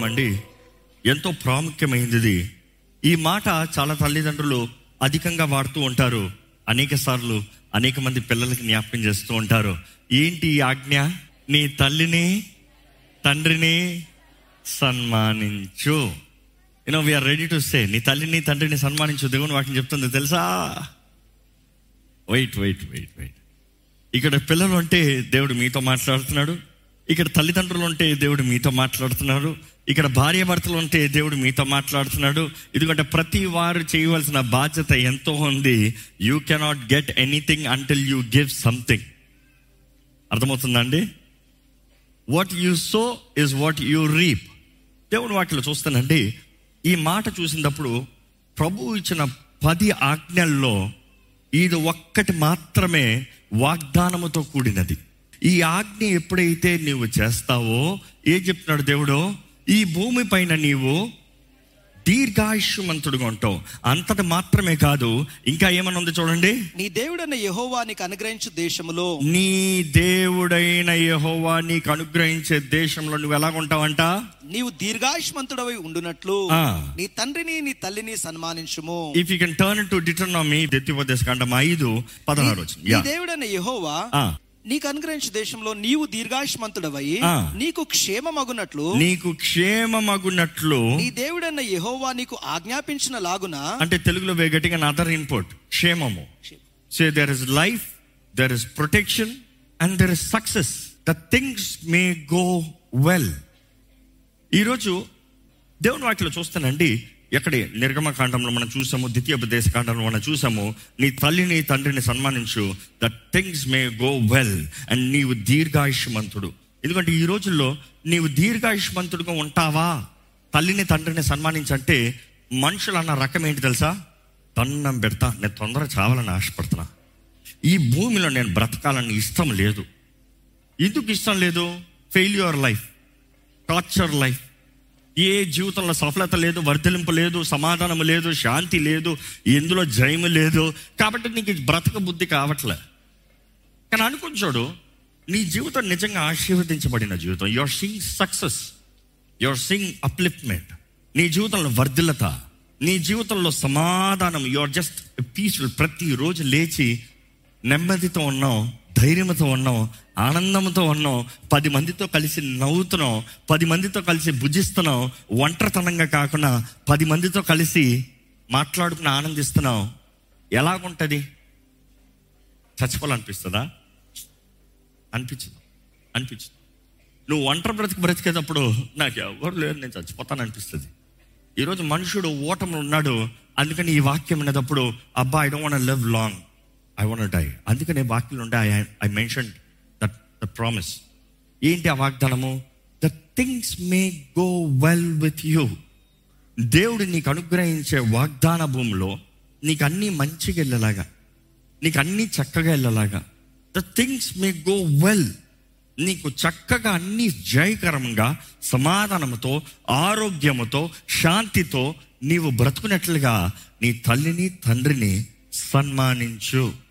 అండి ఎంతో ప్రాముఖ్యమైనది ఇది. ఈ మాట చాలా తల్లిదండ్రులు అధికంగా వాడుతూ ఉంటారు అనేక సార్లు అనేక మంది పిల్లలకి జ్ఞాపకం చేస్తూ ఉంటారు ఏంటి ఈ ఆజ్ఞ నీ తల్లిని తండ్రిని సన్మానించు you know we are ready to say నీ తల్లిని తండ్రిని సన్మానించు దేవుని వాటిని చెప్తుంది తెలుసా వెయిట్ వెయిట్ వెయిట్ వెయిట్ ఇక్కడ పిల్లలు అంటే దేవుడు మీతో మాట్లాడుతున్నాడు ఇక్కడ తల్లిదండ్రులు ఉంటే దేవుడు మీతో మాట్లాడుతున్నాడు ఇక్కడ భార్య భర్తలు ఉంటే దేవుడు మీతో మాట్లాడుతున్నాడు ఎందుకంటే ప్రతి వారు చేయవలసిన బాధ్యత ఎంతో ఉంది you cannot get anything until you give something అర్థమవుతుందండి what you sow is what you reap దేవుని వాటిలో చూస్తానండి ఈ మాట చూసినప్పుడు ప్రభు ఇచ్చిన పది ఆజ్ఞల్లో ఇది ఒక్కటి మాత్రమే వాగ్దానముతో కూడినది ఈ ఆజ్ఞ ఎప్పుడైతే నీవు చేస్తావో ఏం చెప్తున్నాడు దేవుడు ఈ భూమి పైన నీవు దీర్ఘాయుష్మంతుడుగా ఉంటావు అంతటి మాత్రమే కాదు ఇంకా ఏమన్నా ఉంది చూడండి నీ దేవుడైన యెహోవా నీకు అనుగ్రహించు దేశములో నీ దేవుడైన యెహోవా నీకు అనుగ్రహించే దేశంలో నువ్వు ఎలాగుంటావంట నీవు దీర్ఘాయుష్మంతుడవై ఉండునట్లు ఆ. నీ తండ్రిని నీ తల్లిని సన్మానించుము if you can turn to Deuteronomy దెత్తిపోతే కండం ఐదు పదహారు వచ్చింది నీ యా దేవుడైన యెహోవా ఆ. నీకు అనుగ్రహించు దేశంలో నీవు దీర్ఘాయుష్మంతుడవై ఆ. నీకు క్షేమమగునట్లు నీకు క్షేమమగునట్లు నీ దేవుడైన యెహోవా నీకు ఆజ్ఞాపించిన లాగున అంటే తెలుగులో వే గట్టిగా అదర్ ఇన్పుట్ క్షేమము say there is life there is protection and there is success the things may go well ఈరోజు దేవుని వాటిలో చూస్తానండి ఎక్కడే నిర్గమకాండంలో మనం చూసాము ద్వితీయోపదేశ కాండంలో మనం చూసాము నీ తల్లిని తండ్రిని సన్మానించు the things may go well and నీవు దీర్ఘాయుష్మంతుడు ఎందుకంటే ఈ రోజుల్లో నీవు దీర్ఘాయుష్మంతుడుగా ఉంటావా తల్లిని తండ్రిని సన్మానించంటే మనుషులు అన్న రకం ఏంటి తెలుసా దండం పెడతా నేను తొందర చావాలని ఆశపడుతున్నా ఈ భూమిలో నేను బ్రతకాలని ఇష్టం లేదు ఎందుకు ఇష్టం లేదు ఫెయిల్యూర్ లైఫ్ టార్చర్ లైఫ్ ఏ జీవితంలో సఫలత లేదు వర్ధలింపు లేదు సమాధానం లేదు శాంతి లేదు ఎందులో జయము లేదు కాబట్టి నీకు బ్రతక బుద్ధి కావట్లే కానీ అనుకుంటాడు నీ జీవితం నిజంగా ఆశీర్వదించబడిన జీవితం your sing success your sing upliftment నీ జీవితంలో వర్ధిల్లత నీ జీవితంలో సమాధానం యువర్ జస్ట్ పీస్ఫుల్ ప్రతిరోజు లేచి నెమ్మదితో ఉన్నాం ధైర్యంతో ఉన్నాం ఆనందంతో ఉన్నాం పది మందితో కలిసి నవ్వుతున్నాం పది మందితో కలిసి భుజిస్తున్నాం ఒంటరితనంగా కాకుండా పది మందితో కలిసి మాట్లాడుకుని ఆనందిస్తున్నాం ఎలాగుంటుంది చచ్చిపోవాలనిపిస్తుందా అనిపించదు అనిపించదు నువ్వు ఒంటరి బ్రతికి బ్రతికేటప్పుడు నాకు ఎవరు లేరు నేను చచ్చిపోతాను అనిపిస్తుంది ఈరోజు మనుషుడు ఓటములు ఉన్నాడు అందుకని ఈ వాక్యం వినేటప్పుడు అబ్బా I don't want live long I want die అందుకని వాక్యం ఉండే I I mention that the promise ఏంటి ఆ వాగ్దానము the things may go well with you దేవుడు నీకు అనుగ్రహించే వాగ్దాన భూమిలో నీకు అన్నీ మంచిగా వెళ్ళేలాగా నీకు అన్నీ చక్కగా వెళ్ళేలాగా the things may go well నీకు చక్కగా అన్ని జయకరంగా సమాధానంతో ఆరోగ్యముతో శాంతితో నీవు బ్రతుకున్నట్లుగా నీ తల్లిని తండ్రిని సన్మానించు